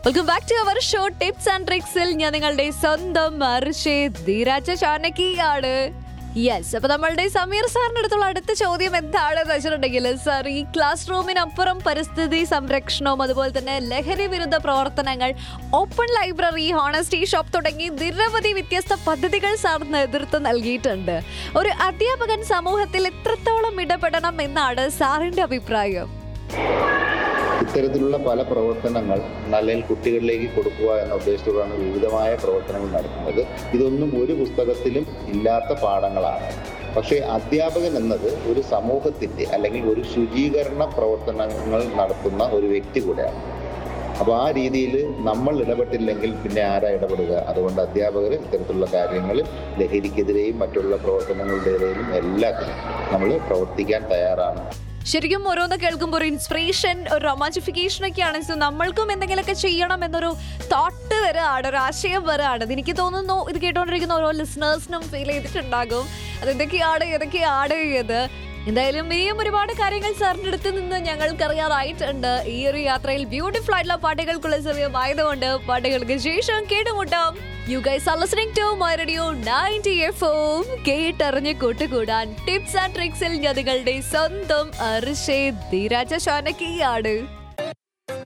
welcome back to our show tips and ട്രിക്സിൽ ഞാൻ നിങ്ങളുടെ സ്വന്തം മർഷേ ധീരാജ ചാനകിയാണ് യെസ് അപ്പൊ നമ്മളുടെ സമീർ സാറിന്റെ അടുത്തുള്ള അടുത്ത ചോദ്യം എന്താണെന്ന് വെച്ചിട്ടുണ്ടെങ്കിൽ സാർ ഈ ക്ലാസ് റൂമിനപ്പുറം പരിസ്ഥിതി സംരക്ഷണവും അതുപോലെ തന്നെ ലഹരി വിരുദ്ധ പ്രവർത്തനങ്ങൾ ഓപ്പൺ ലൈബ്രറി ഹോണസ്റ്റി ഷോപ്പ് തുടങ്ങി നിരവധി വ്യത്യസ്ത പദ്ധതികൾ സാർ നേതൃത്വം നൽകിയിട്ടുണ്ട് ഒരു അധ്യാപകൻ സമൂഹത്തിൽ എത്രത്തോളം ഇടപെടണം എന്നാണ് സാറിന്റെ അഭിപ്രായം ഇത്തരത്തിലുള്ള പല പ്രവർത്തനങ്ങൾ അല്ലെങ്കിൽ കുട്ടികളിലേക്ക് കൊടുക്കുക എന്ന ഉദ്ദേശത്തോടാണ് വിവിധമായ പ്രവർത്തനങ്ങൾ നടത്തുന്നത് ഇതൊന്നും ഒരു പുസ്തകത്തിലും ഇല്ലാത്ത പാഠങ്ങളാണ് പക്ഷേ അധ്യാപകൻ എന്നത് ഒരു സമൂഹത്തിൻ്റെ അല്ലെങ്കിൽ ഒരു ശുചീകരണ പ്രവർത്തനങ്ങൾ നടത്തുന്ന ഒരു വ്യക്തി കൂടെയാണ് അപ്പോൾ ആ രീതിയിൽ നമ്മൾ ഇടപെട്ടില്ലെങ്കിൽ പിന്നെ ആരാ ഇടപെടുക അതുകൊണ്ട് അധ്യാപകർ ഇത്തരത്തിലുള്ള കാര്യങ്ങളിൽ ലഹരിക്കെതിരെയും മറ്റുള്ള പ്രവർത്തനങ്ങളുടെ ഇടയിലും എല്ലാത്തിനും നമ്മൾ പ്രവർത്തിക്കാൻ തയ്യാറാണ് ശരിക്കും ഓരോന്ന് കേൾക്കുമ്പോൾ ഒരു ഇൻസ്പിറേഷൻ ഒരു റൊമാൻറ്റിഫിക്കേഷൻ ഒക്കെയാണ് സോ നമ്മൾക്കും എന്തെങ്കിലുമൊക്കെ ചെയ്യണം എന്നൊരു തോട്ട് വരാണ് ഒരു ആശയം വരാണ് എനിക്ക് തോന്നുന്നു ഇത് കേട്ടോണ്ടിരിക്കുന്ന ഓരോ ലിസണേഴ്സിനും ഫീൽ ചെയ്തിട്ടുണ്ടാകും അതെന്തൊക്കെയാണ് ഏതൊക്കെയാണ് ഇത് എന്തായാലും ഇനിയും ഒരുപാട് കാര്യങ്ങൾ സാറിന്റെ അടുത്ത് നിന്ന് ഞങ്ങൾക്കറിയാറായിട്ടുണ്ട് ഈ ഒരു യാത്രയിൽ ബ്യൂട്ടിഫുൾ ആയിട്ടുള്ള പാട്ടുകൾക്കുള്ള സമയമായതുകൊണ്ട് പാട്ടുകൾക്ക് ശേഷം കേട്ടുമുട്ടാം you guys are listening to my radio 90 FM കേട്ടറിഞ്ഞ് കൂട്ടുകൂടാൻ ടിപ്സ് ആൻഡ് ട്രിക്സിൽ ഞാൻ നിങ്ങളുടെ സ്വന്തം അർഷേ ധീരാജ ശാനകിയാണ്